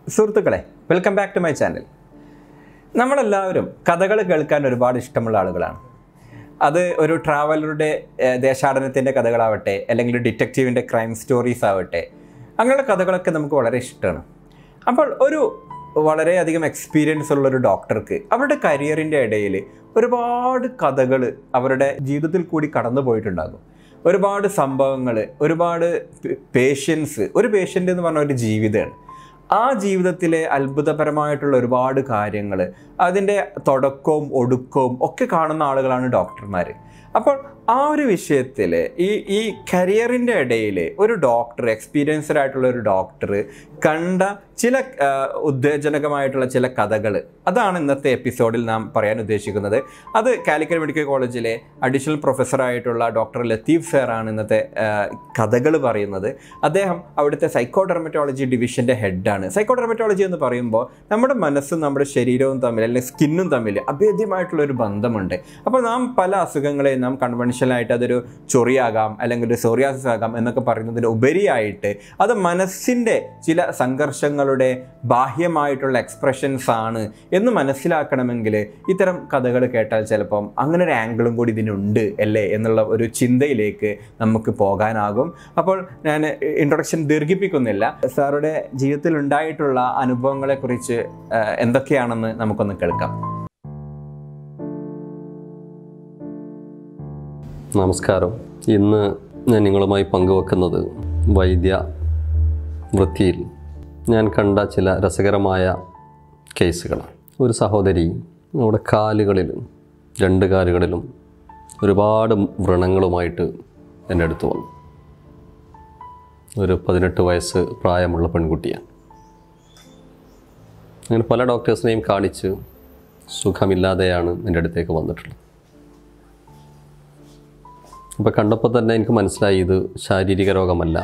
സുഹൃത്തുക്കളെ welcome back to my channel നമ്മളെല്ലാവരും കഥകൾ കേൾക്കാൻ ഒരുപാട് ഇഷ്ടമുള്ള ആളുകളാണ് അത് ഒരു ട്രാവലറുടെ ഏഹ്, ദേശാടനത്തിൻ്റെ കഥകളാവട്ടെ അല്ലെങ്കിൽ ഡിറ്റക്റ്റീവിൻ്റെ ക്രൈം സ്റ്റോറീസ് ആവട്ടെ അങ്ങനെയുള്ള കഥകളൊക്കെ നമുക്ക് വളരെ ഇഷ്ടമാണ് അപ്പോൾ ഒരു വളരെയധികം എക്സ്പീരിയൻസ് ഉള്ള ഒരു ഡോക്ടർക്ക് അവരുടെ കരിയറിൻ്റെ ഇടയിൽ ഒരുപാട് കഥകൾ അവരുടെ ജീവിതത്തിൽ കൂടി കടന്നു പോയിട്ടുണ്ടാകും ഒരുപാട് സംഭവങ്ങൾ ഒരുപാട് പേഷ്യൻസ് ഒരു പേഷ്യൻ്റ് എന്ന് പറഞ്ഞ ഒരു ജീവിതമാണ് ആ ജീവിതത്തിലെ അത്ഭുതപരമായിട്ടുള്ള ഒരുപാട് കാര്യങ്ങൾ അതിൻ്റെ തുടക്കവും ഒടുക്കവും ഒക്കെ കാണുന്ന ആളുകളാണ് ഡോക്ടർമാർ അപ്പോൾ ആ ഒരു വിഷയത്തിൽ ഈ ഈ കരിയറിൻ്റെ ഇടയിൽ ഒരു ഡോക്ടർ എക്സ്പീരിയൻസ്ഡ് ആയിട്ടുള്ള ഒരു ഡോക്ടർ കണ്ട ചില ആ, ഉത്തേജനകമായിട്ടുള്ള ചില കഥകൾ അതാണ് ഇന്നത്തെ എപ്പിസോഡിൽ നാം പറയാൻ ഉദ്ദേശിക്കുന്നത് അത് കാലിക്കറ്റ് മെഡിക്കൽ കോളേജിലെ അഡീഷണൽ പ്രൊഫസറായിട്ടുള്ള ഡോക്ടർ ലത്തീഫ് സാറാണ് ഇന്നത്തെ കഥകൾ പറയുന്നത് അദ്ദേഹം അവിടുത്തെ സൈക്കോഡെർമറ്റോളജി ഡിവിഷൻ്റെ ഹെഡാണ് സൈക്കോഡെർമറ്റോളജി എന്ന് പറയുമ്പോൾ നമ്മുടെ മനസ്സും നമ്മുടെ ശരീരവും തമ്മിൽ അല്ലെങ്കിൽ സ്കിന്നും തമ്മിൽ അഭേദ്യമായിട്ടുള്ള ഒരു ബന്ധമുണ്ട് അപ്പോൾ നാം പല അസുഖങ്ങളെയും നാം കൺവെൻഷനായിട്ട് അതൊരു ചൊറിയാകാം അല്ലെങ്കിൽ ഒരു സോറിയാസിസ് ആകാം എന്നൊക്കെ പറയുന്നതിന് ഉപരിയായിട്ട് അത് മനസ്സിൻ്റെ ചില സംഘർഷങ്ങളുടെ ബാഹ്യമായിട്ടുള്ള എക്സ്പ്രഷൻസ് ആണ് എന്ന് മനസ്സിലാക്കണമെങ്കിൽ ഇത്തരം കഥകൾ കേട്ടാൽ ചിലപ്പം അങ്ങനെ ഒരു ആംഗിളും കൂടി ഇതിനുണ്ട് അല്ലേ എന്നുള്ള ഒരു ചിന്തയിലേക്ക് നമുക്ക് പോകാനാകും അപ്പോൾ ഞാൻ ഇൻട്രൊഡക്ഷൻ ദീർഘിപ്പിക്കുന്നില്ല സാറുടെ ജീവിതത്തിൽ ഉണ്ടായിട്ടുള്ള അനുഭവങ്ങളെക്കുറിച്ച് ആ, എന്തൊക്കെയാണെന്ന് നമുക്കൊന്ന് കേൾക്കാം നമസ്കാരം ഇന്ന് ഞാൻ നിങ്ങളുമായി പങ്കുവെക്കുന്നത് വൈദ്യ വൃത്തിയിൽ ഞാൻ കണ്ട ചില രസകരമായ കേസുകളാണ് ഒരു സഹോദരി നമ്മുടെ കാലുകളിലും രണ്ട് കാലുകളിലും ഒരുപാട് വ്രണങ്ങളുമായിട്ട് എൻ്റെ അടുത്ത് വന്നു ഒരു പതിനെട്ട് വയസ്സ് പ്രായമുള്ള പെൺകുട്ടിയാണ് അങ്ങനെ പല ഡോക്ടേഴ്സിനെയും കാണിച്ച് സുഖമില്ലാതെയാണ് എൻ്റെ അടുത്തേക്ക് വന്നിട്ടുള്ളത് അപ്പോൾ കണ്ടപ്പോൾ തന്നെ എനിക്ക് മനസ്സിലായി ഇത് ശാരീരിക രോഗമല്ല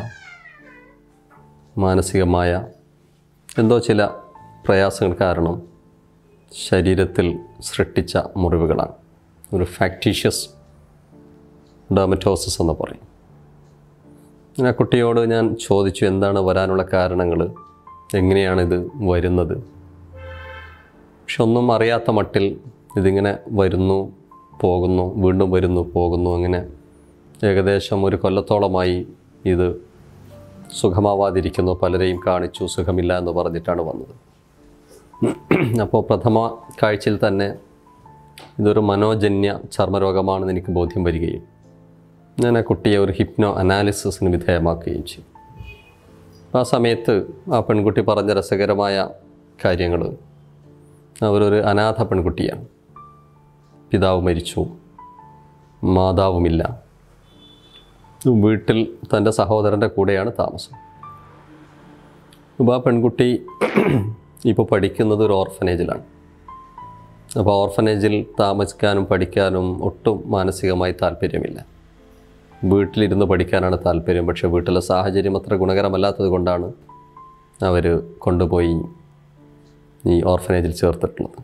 മാനസികമായ എന്തോ ചില പ്രയാസങ്ങൾ കാരണം ശരീരത്തിൽ സൃഷ്ടിച്ച മുറിവുകളാണ് ഒരു ഫാക്ടീഷ്യസ് ഡെർമറ്റോസിസ് എന്ന് പറയും ഞാൻ ആ കുട്ടിയോട് ഞാൻ ചോദിച്ചു എന്താണ് വരാനുള്ള കാരണങ്ങൾ എങ്ങനെയാണിത് വരുന്നത് പക്ഷെ ഒന്നും അറിയാത്ത മട്ടിൽ ഇതിങ്ങനെ വരുന്നു പോകുന്നു വീണ്ടും വരുന്നു പോകുന്നു അങ്ങനെ ഏകദേശം ഒരു കൊല്ലത്തോളമായി ഇത് സുഖമാവാതിരിക്കുന്നു പലരെയും കാണിച്ചു സുഖമില്ല എന്ന് പറഞ്ഞിട്ടാണ് വന്നത് അപ്പോൾ പ്രഥമ കാഴ്ചയിൽ തന്നെ ഇതൊരു മനോജന്യ ചർമ്മരോഗമാണെന്ന് എനിക്ക് ബോധ്യം വരികയും ഞാൻ ആ കുട്ടിയെ ഒരു ഹിപ്നോ അനാലിസിസിന് വിധേയമാക്കുകയും ചെയ്തു ആ സമയത്ത് ആ പെൺകുട്ടി പറഞ്ഞ രസകരമായ കാര്യങ്ങൾ അവരൊരു അനാഥ പെൺകുട്ടിയാണ് പിതാവ് മരിച്ചു മാതാവുമില്ല വീട്ടിൽ തൻ്റെ സഹോദരൻ്റെ കൂടെയാണ് താമസം അപ്പോൾ ആ പെൺകുട്ടി ഇപ്പോൾ പഠിക്കുന്നത് ഒരു ഓർഫനേജിലാണ് അപ്പോൾ ഓർഫനേജിൽ താമസിക്കാനും പഠിക്കാനും ഒട്ടും മാനസികമായി താല്പര്യമില്ല വീട്ടിലിരുന്ന് പഠിക്കാനാണ് താല്പര്യം പക്ഷേ വീട്ടിലെ സാഹചര്യം അത്ര ഗുണകരമല്ലാത്തത് കൊണ്ടാണ് അവർ കൊണ്ടുപോയി ഈ ഓർഫനേജിൽ ചേർത്തിട്ടുള്ളത്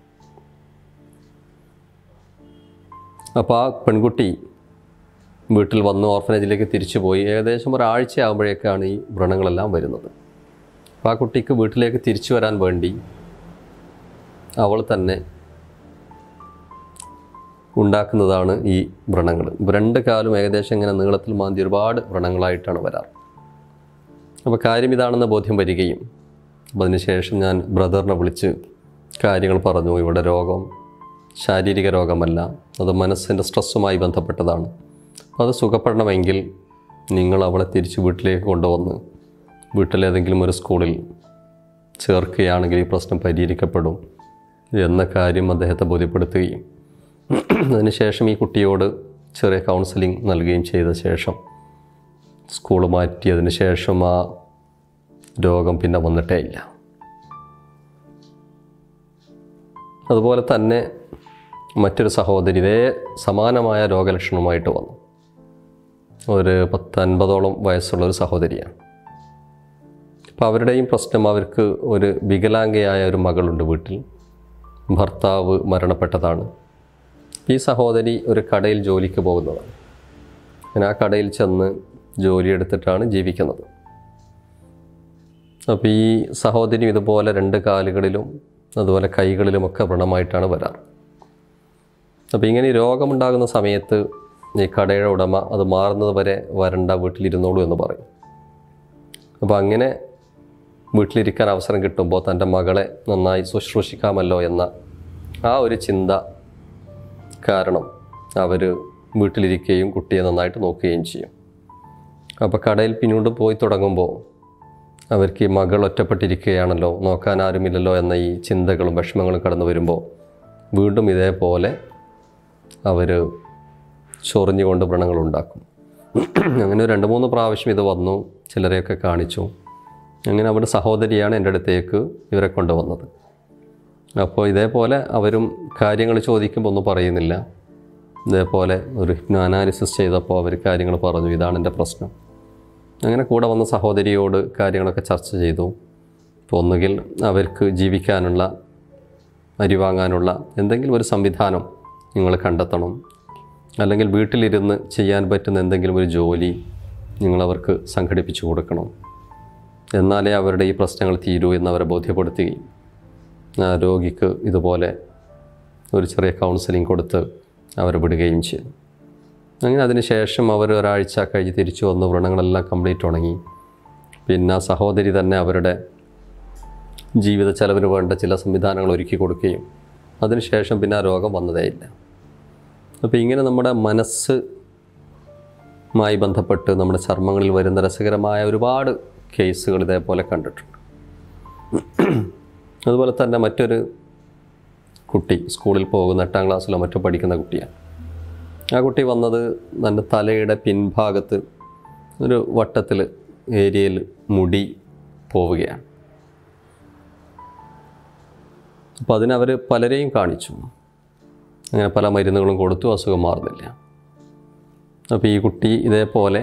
അപ്പോൾ ആ പെൺകുട്ടി വീട്ടിൽ വന്ന് ഓർഫനേജിലേക്ക് തിരിച്ചു പോയി ഏകദേശം ഒരാഴ്ച ആകുമ്പോഴേക്കാണ് ഈ വ്രണങ്ങളെല്ലാം വരുന്നത് അപ്പോൾ ആ കുട്ടിക്ക് വീട്ടിലേക്ക് തിരിച്ചു വരാൻ വേണ്ടി അവൾ തന്നെ ഉണ്ടാക്കുന്നതാണ് ഈ വ്രണങ്ങൾ രണ്ട് കാലും ഏകദേശം ഇങ്ങനെ നീളത്തിൽ മാന്തി ഒരുപാട് വ്രണങ്ങളായിട്ടാണ് വരാറ് അപ്പോൾ കാര്യം ഇതാണെന്ന് ബോധ്യം വരികയും അപ്പോൾ അതിനുശേഷം ഞാൻ ബ്രദറിനെ വിളിച്ച് കാര്യങ്ങൾ പറഞ്ഞു ഇവിടെ രോഗം ശാരീരിക രോഗമല്ല അത് മനസ്സിൻ്റെ സ്ട്രെസ്സുമായി ബന്ധപ്പെട്ടതാണ് അപ്പോൾ അത് സുഖപ്പെടണമെങ്കിൽ നിങ്ങൾ അവളെ തിരിച്ച് വീട്ടിലേക്ക് കൊണ്ടുവന്ന് വീട്ടിലേതെങ്കിലും ഒരു സ്കൂളിൽ ചേർക്കുകയാണെങ്കിൽ ഈ പ്രശ്നം പരിഹരിക്കപ്പെടും എന്ന കാര്യം അദ്ദേഹത്തെ ബോധ്യപ്പെടുത്തുകയും അതിനുശേഷം ഈ കുട്ടിയോട് ചെറിയ കൗൺസിലിംഗ് നൽകുകയും ചെയ്ത ശേഷം സ്കൂൾ മാറ്റിയതിന് ശേഷം ആ രോഗം പിന്നെ വന്നിട്ടേ ഇല്ല അതുപോലെ തന്നെ മറ്റൊരു സഹോദരി ഇതേ സമാനമായ രോഗലക്ഷണവുമായിട്ട് വന്നു ഒരു പത്തൻപതോളം വയസ്സുള്ള ഒരു സഹോദരിയാണ് അപ്പോൾ അവരുടെയും പ്രശ്നം അവർക്ക് ഒരു വികലാംഗയായ ഒരു മകളുണ്ട് വീട്ടിൽ ഭർത്താവ് മരണപ്പെട്ടതാണ് ഈ സഹോദരി ഒരു കടയിൽ ജോലിക്ക് പോകുന്നതാണ് അങ്ങനെ ആ കടയിൽ ചെന്ന് ജോലിയെടുത്തിട്ടാണ് ജീവിക്കുന്നത് അപ്പോൾ ഈ സഹോദരി ഇതുപോലെ രണ്ട് കാലുകളിലും അതുപോലെ കൈകളിലുമൊക്കെ വ്രണമായിട്ടാണ് വരാറ് അപ്പോൾ ഇങ്ങനെ ഈ രോഗമുണ്ടാകുന്ന സമയത്ത് ഈ കടയുടെ ഉടമ അത് മാറുന്നത് വരെ വരണ്ട വീട്ടിലിരുന്നോളൂ എന്ന് പറയും അപ്പോൾ അങ്ങനെ വീട്ടിലിരിക്കാൻ അവസരം കിട്ടുമ്പോൾ തൻ്റെ മകളെ നന്നായി ശുശ്രൂഷിക്കാമല്ലോ എന്ന ആ ഒരു ചിന്ത കാരണം അവർ വീട്ടിലിരിക്കുകയും കുട്ടിയെ നന്നായിട്ട് നോക്കുകയും ചെയ്യും അപ്പോൾ കടയിൽ പിന്നീട് പോയി തുടങ്ങുമ്പോൾ അവർക്ക് ഈ മകൾ ഒറ്റപ്പെട്ടിരിക്കുകയാണല്ലോ നോക്കാൻ ആരുമില്ലല്ലോ എന്ന ഈ ചിന്തകളും വിഷമങ്ങളും കടന്നു വരുമ്പോൾ വീണ്ടും ഇതേപോലെ അവർ ചൊറിഞ്ഞുകൊണ്ട് വ്രണങ്ങൾ ഉണ്ടാക്കും അങ്ങനെ ഒരു രണ്ട് മൂന്ന് പ്രാവശ്യം ഇത് വന്നു ചിലരെയൊക്കെ കാണിച്ചു അങ്ങനെ അവരുടെ സഹോദരിയാണ് എൻ്റെ അടുത്തേക്ക് ഇവരെ കൊണ്ടുവന്നത് അപ്പോൾ ഇതേപോലെ അവരും കാര്യങ്ങൾ ചോദിക്കുമ്പോൾ ഒന്നും പറയുന്നില്ല ഇതേപോലെ ഒരു ഹിപ്നോ അനാലിസിസ് ചെയ്തപ്പോൾ അവർ കാര്യങ്ങൾ പറഞ്ഞു ഇതാണ് എൻ്റെ പ്രശ്നം അങ്ങനെ കൂടെ വന്ന സഹോദരിയോട് കാര്യങ്ങളൊക്കെ ചർച്ച ചെയ്തു ഇപ്പോൾ ഒന്നുകിൽ അവർക്ക് ജീവിക്കാനുള്ള അരി വാങ്ങാനുള്ള എന്തെങ്കിലും ഒരു സംവിധാനം നിങ്ങൾ കണ്ടെത്തണം അല്ലെങ്കിൽ വീട്ടിലിരുന്ന് ചെയ്യാൻ പറ്റുന്ന എന്തെങ്കിലും ഒരു ജോലി നിങ്ങളവർക്ക് സംഘടിപ്പിച്ചു കൊടുക്കണം എന്നാലേ അവരുടെ ഈ പ്രശ്നങ്ങൾ തീരൂ എന്നവരെ ബോധ്യപ്പെടുത്തുകയും ആ രോഗിക്ക് ഇതുപോലെ ഒരു ചെറിയ കൗൺസിലിംഗ് കൊടുത്ത് അവരെ വിടുകയും ചെയ്തു അങ്ങനെ അതിന് ശേഷം അവർ ഒരാഴ്ച കഴിഞ്ഞ് തിരിച്ചു വന്ന് വ്രണങ്ങളെല്ലാം കംപ്ലീറ്റ് ഉണങ്ങി പിന്നെ ആ സഹോദരി തന്നെ അവരുടെ ജീവിത ചെലവിന് വേണ്ട ചില സംവിധാനങ്ങൾ ഒരുക്കി കൊടുക്കുകയും അതിനുശേഷം പിന്നെ ആ രോഗം വന്നതേയില്ല അപ്പോൾ ഇങ്ങനെ നമ്മുടെ മനസ്സ് മായി ബന്ധപ്പെട്ട് നമ്മുടെ ചർമ്മങ്ങളിൽ വരുന്ന രസകരമായ ഒരുപാട് കേസുകൾ ഇതേപോലെ കണ്ടിട്ടുണ്ട് അതുപോലെ തന്നെ മറ്റൊരു കുട്ടി സ്കൂളിൽ പോകുന്ന എട്ടാം ക്ലാസ്സിലോ മറ്റോ പഠിക്കുന്ന കുട്ടിയാണ് ആ കുട്ടി വന്നത് തൻ്റെ തലയുടെ പിൻഭാഗത്ത് ഒരു വട്ടത്തിൽ ഏരിയയിൽ മുടി പോവുകയാണ് അപ്പോൾ അതിനവർ പലരെയും കാണിച്ചു അങ്ങനെ പല മരുന്നുകളും കൊടുത്തു അസുഖം മാറുന്നില്ല അപ്പോൾ ഈ കുട്ടി ഇതേപോലെ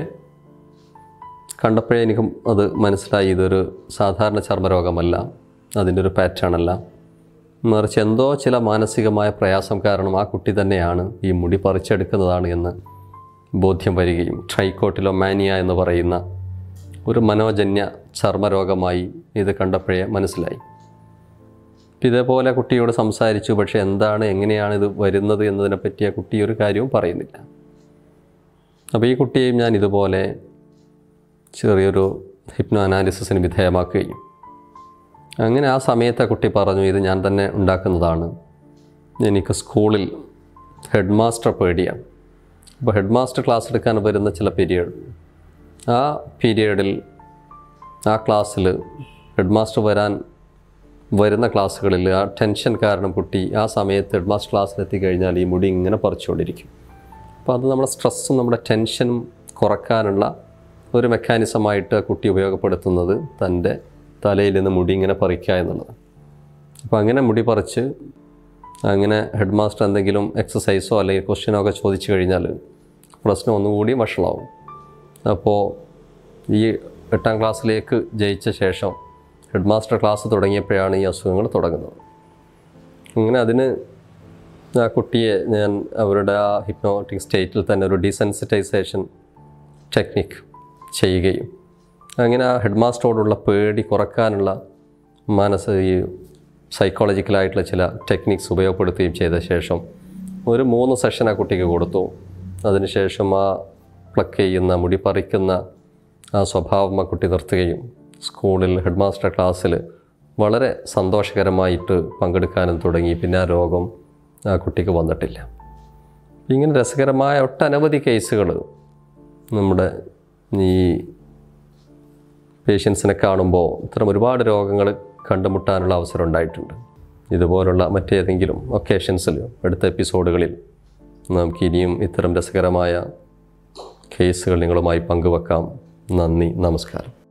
കണ്ടപ്പോഴേ എനിക്കും അത് മനസ്സിലായി ഇതൊരു സാധാരണ ചർമ്മരോഗമല്ല അതിൻ്റെ ഒരു പാറ്റേൺ അല്ല മറിച്ച് എന്തോ ചില മാനസികമായ പ്രയാസം കാരണം ആ കുട്ടി തന്നെയാണ് ഈ മുടി പറിച്ചെടുക്കുന്നതാണ് എന്ന് ബോധ്യം വരികയും ട്രൈക്കോട്ടിലോ മാനിയ എന്ന് പറയുന്ന ഒരു മനോജന്യ ചർമ്മരോഗമായി ഇത് കണ്ടപ്പോഴേ മനസ്സിലായി ഇപ്പം ഇതേപോലെ കുട്ടിയോട് സംസാരിച്ചു പക്ഷേ എന്താണ് എങ്ങനെയാണ് ഇത് വരുന്നത് എന്നതിനെ പറ്റി ആ കുട്ടി ഒരു കാര്യവും പറയുന്നില്ല അപ്പോൾ ഈ കുട്ടിയെയും ഞാൻ ഇതുപോലെ ചെറിയൊരു ഹിപ്നോ അനാലിസിസിന് വിധേയമാക്കുകയും അങ്ങനെ ആ സമയത്ത് ആ കുട്ടി പറഞ്ഞു ഇത് ഞാൻ തന്നെ ഉണ്ടാക്കുന്നതാണ് എനിക്ക് സ്കൂളിൽ ഹെഡ് മാസ്റ്റർ പേടിയാണ് അപ്പോൾ ഹെഡ് മാസ്റ്റർ ക്ലാസ് എടുക്കാൻ വരുന്ന ചില പീരിയഡ് ആ പീരിയഡിൽ ആ ക്ലാസ്സിൽ ഹെഡ് മാസ്റ്റർ വരാൻ വരുന്ന ക്ലാസ്സുകളിൽ ആ ടെൻഷൻ കാരണം കുട്ടി ആ സമയത്ത് ഹെഡ് മാസ്റ്റർ ക്ലാസ്സിൽ എത്തിക്കഴിഞ്ഞാൽ ഈ മുടി ഇങ്ങനെ പറിച്ചുകൊണ്ടിരിക്കും അപ്പോൾ അത് നമ്മുടെ സ്ട്രെസ്സും നമ്മുടെ ടെൻഷനും കുറക്കാനുള്ള ഒരു മെക്കാനിസമായിട്ട് ആ കുട്ടി ഉപയോഗപ്പെടുത്തുന്നത് തൻ്റെ തലയിൽ നിന്ന് മുടി ഇങ്ങനെ പറിക്കുക എന്നുള്ളത് അപ്പോൾ അങ്ങനെ മുടി പറിച്ച് അങ്ങനെ ഹെഡ് മാസ്റ്റർ എന്തെങ്കിലും എക്സസൈസോ അല്ലെങ്കിൽ ക്വസ്റ്റ്യനോ ഒക്കെ ചോദിച്ചു കഴിഞ്ഞാൽ പ്രശ്നം ഒന്നുകൂടി വഷളാവും അപ്പോൾ ഈ എട്ടാം ക്ലാസ്സിലേക്ക് ജയിച്ച ശേഷം ഹെഡ് മാസ്റ്റർ ക്ലാസ് തുടങ്ങിയപ്പോഴാണ് ഈ അസുഖങ്ങൾ തുടങ്ങുന്നത് അങ്ങനെ അതിന് ആ കുട്ടിയെ ഞാൻ അവരുടെ ആ ഹിപ്നോട്ടിക് സ്റ്റേറ്റിൽ തന്നെ ഒരു ഡീസെൻസിറ്റൈസേഷൻ ടെക്നിക് ചെയ്യുകയും അങ്ങനെ ആ ഹെഡ് മാസ്റ്ററോടുള്ള പേടി കുറക്കാനുള്ള മനസ്സ് ഈ സൈക്കോളജിക്കലായിട്ടുള്ള ചില ടെക്നിക്സ് ഉപയോഗപ്പെടുത്തുകയും ചെയ്ത ശേഷം ഒരു മൂന്ന് സെഷൻ ആ കുട്ടിക്ക് കൊടുത്തു അതിനുശേഷം ആ പ്ലക്ക് ചെയ്യുന്ന മുടി പറിക്കുന്ന ആ സ്വഭാവം ആ കുട്ടി നിർത്തുകയും സ്കൂളിൽ ഹെഡ് മാസ്റ്റർ ക്ലാസ്സിൽ വളരെ സന്തോഷകരമായിട്ട് പങ്കെടുക്കാനും തുടങ്ങി പിന്നെ ആ രോഗം ആ കുട്ടിക്ക് വന്നിട്ടില്ല ഇങ്ങനെ രസകരമായ ഒട്ടനവധി കേസുകൾ നമ്മുടെ ഈ പേഷ്യൻസിനെ കാണുമ്പോൾ ഇത്തരം ഒരുപാട് രോഗങ്ങൾ കണ്ടുമുട്ടാനുള്ള അവസരം ഉണ്ടായിട്ടുണ്ട് ഇതുപോലുള്ള മറ്റേതെങ്കിലും ഒക്കേഷൻസിൽ അടുത്ത എപ്പിസോഡുകളിൽ നമുക്ക് ഇനിയും ഇത്തരം രസകരമായ കേസുകൾ നിങ്ങളുമായി പങ്കുവെക്കാം നന്ദി നമസ്കാരം